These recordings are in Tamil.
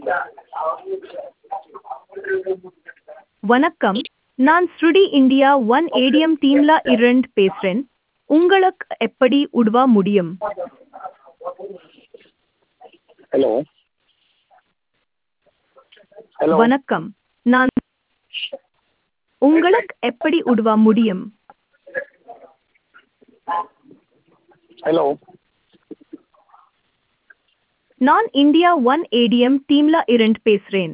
வணக்கம் நான் ஸ்ருடி இந்தியா ஒன் ஏடிஎம் டீம்ல இருந்து பேசுறேன் உங்களுக்கு எப்படி உதவ முடியும் ஹலோ ஹலோ வணக்கம் நான் உங்களுக்கு எப்படி உதவ முடியும் ஹலோ நான் இந்தியா ஒன் ஏடிஎம் டீம்ல இருந்து பேசுறேன்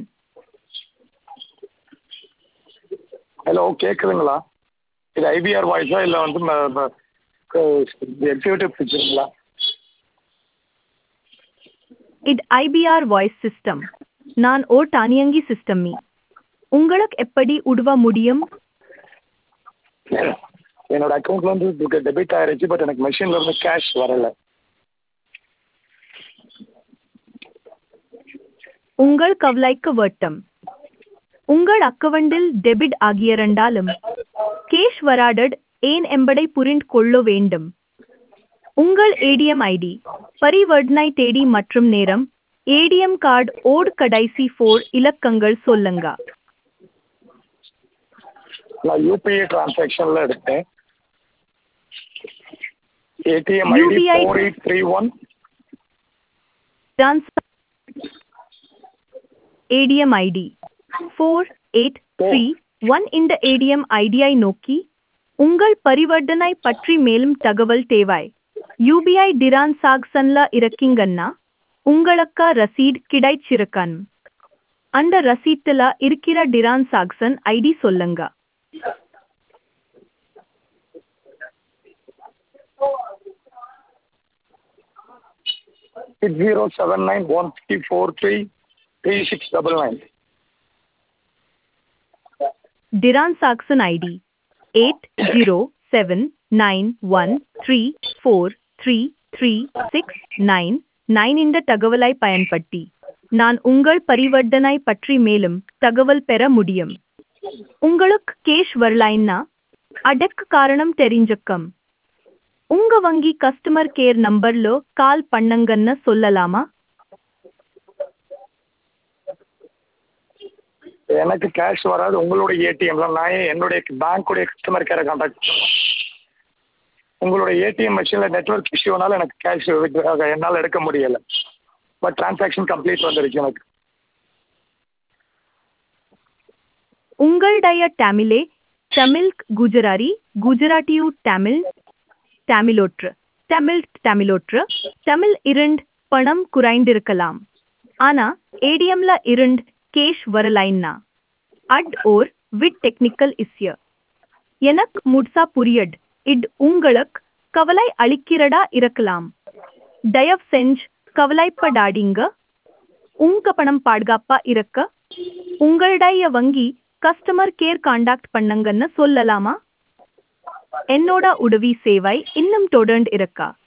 ஹலோ கேட்குதுங்களா இது ஐபிஆர் வாய்ஸா இல்லை வந்து எக்ஸிக்யூட்டிவ் பிக்சருங்களா இது ஐபிஆர் வாய்ஸ் சிஸ்டம் நான் ஓ தானியங்கி சிஸ்டம் மீ உங்களுக்கு எப்படி உதவ முடியும் என்னோட அக்கௌண்ட்ல வந்து டெபிட் ஆயிருச்சு பட் எனக்கு மெஷின்ல இருந்து கேஷ் வரல உங்கள் கவலைக்கு வட்டம் உங்கள் அக்கவுண்டில் டெபிட் ஆகியிருந்தாலும் கேஷ் வராடட் ஏன் என்பதை புரிந்து கொள்ள வேண்டும் உங்கள் ஏடிஎம் ஐடி பரிவர்த்தனை தேதி மற்றும் நேரம் ஏடிஎம் கார்டு ஓட் கடைசி ஃபோர் இலக்கங்கள் சொல்லுங்க நான் யூபிஐ டிரான்சாக்ஷன்ல எடுத்தேன் ATM ID UPI four eight three one transfer ATM ID four eight three one இந்த ஏடிஎம் ஐடியை நோக்கி உங்கள் பரிவர்த்தனை பற்றி மேலும் தகவல் தேவை யூபிஐ டிரான் சாக்சன்ல இருக்கீங்கன்னா உங்களுக்கு ரசீட் கிடைச்சிருக்கன் அந்த ரசீட்டுல இருக்கிற டிரான் சாக்சன் ஐடி சொல்லுங்க six zero seven nine one three four three three six double nine transaction ID eight zero seven nine one three four three three six nine nine இந்த தகவலை பயன்படுத்தி நான் உங்கள் பரிவர்த்தனை பற்றி மேலும் தகவல் பெற முடியும் உங்களுக்கு கேஷ் வரலைன்னா அதற்கு காரணம் தெரிஞ்சுக்கம் உங்க வங்கி கஸ்டமர் கேர் நம்பர்ல கால் பண்ணுங்கன்னு சொல்லலாமா எனக்கு கேஷ் வராது உங்களுடைய ஏடிஎம்ல நான் ஏன் என்னுடைய பேங்க்குடைய கஸ்டமர் கேரை கான்டாக்ட் உங்களுடைய ஏடிஎம் மிஷினில் நெட்ஒர்க் இஷ்யூனால எனக்கு கேஷ் என்னால் எடுக்க முடியலை பட் டிரான்சாக்ஷன் கம்ப்ளீட் வந்துருச்சு எனக்கு உங்களுடைய தமிழே தமிழ் குஜராரி குஜராட்டியு தமிழ் தமிழொற்று தமிழ் தமிழொற்று தமிழ் இரண்டு பணம் குறைந்திருக்கலாம் ஆனா ஏடிஎம்ல இரண்டு கேஷ் வரலைன்னா அட் ஓர் விட் டெக்னிக்கல் இஸ்ய எனக்கு முட்சா புரியட் இட் உங்களுக்கு கவலை அளிக்கிறடா இருக்கலாம் தயவு செஞ்சு கவலைப்படாதீங்க உங்க பணம் பாதுகாப்பா இருக்க உங்களுடைய வங்கி கஸ்டமர் கேர் காண்டாக்ட் பண்ணுங்கன்னு சொல்லலாமா என்னோட உதவி சேவை இன்னும் தொடர்ந்து இருக்கா